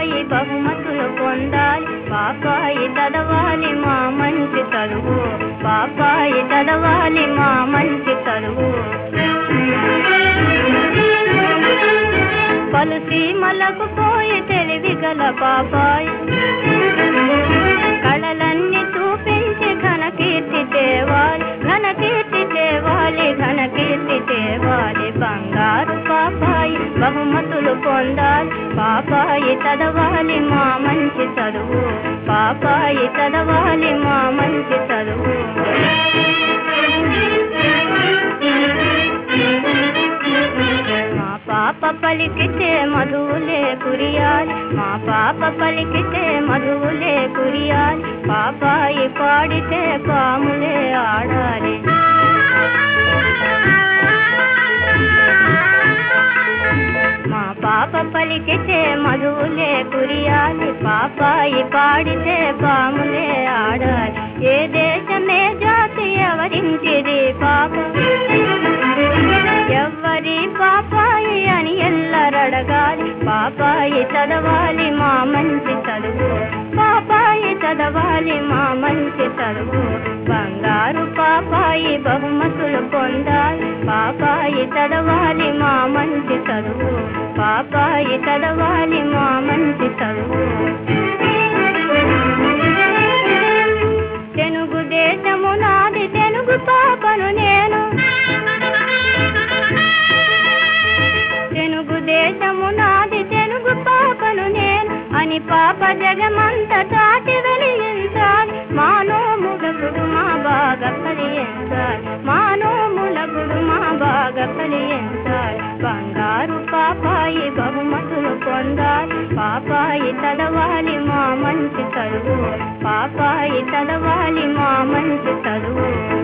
పాపాయి బహుమతులు పొందాలి పాపాయి చదవాలి మా మంచి చదువు పాపాయి చదవాలి మా మంచి చదువు పలు సీమలకు పోయి తెలివి గల పాపాయి కళలన్నీ చూపించి ఘన కీర్తి తేవాలి ఘన కీర్తి తేవాలి ఘన కీర్తి తేవాలి బంగారు పాపాయి బహుమతులు పొందాలి పాపాయి చదవాలి మా మంచి చదువు పాపాయి చదవాలి మా మంచి చదువు మా పాప పలికితే మధువులే కురియాలి మా పాప పలికితే మధువులే కురియాలి పాపాయి పాడితే పాములే ఆడాలి మా పాప పలికితే మధువులే కురియాలి పాపాయి పాడితే పాములే ఆడాలి ఏ దేశమే జాతి ఎవరించిది పాప ఎవ్వరి పాపాయి అని ఎల్లరడగాలి పాపాయి చదవాలి మా మంచి చదువు పాపాయి చదవాలి మా మంచి చదువు బంగారు పాపాయి బహుమతులు పొందాలి పాపాయి చదవాలి మా మంచి చదువు పాపాయి చదవాలి మా మంచి చదువు తెలుగు దేశము నాది తెలుగు పాపను నేను తెలుగు దేశము నాది తెలుగు పాపను నేను అని పాప జగమంత చాటి వెలిగించాలి మానోములగుడు మా బాగా కలిగించాలి మానోములగుడు మా బాగా కలిగించాలి బంగారు పాపాయి బహుమతులు పొందాలి పాపాయి చదవాలి మా మంచి చదువు పాపాయి చదవాలి మా మంచి చదువు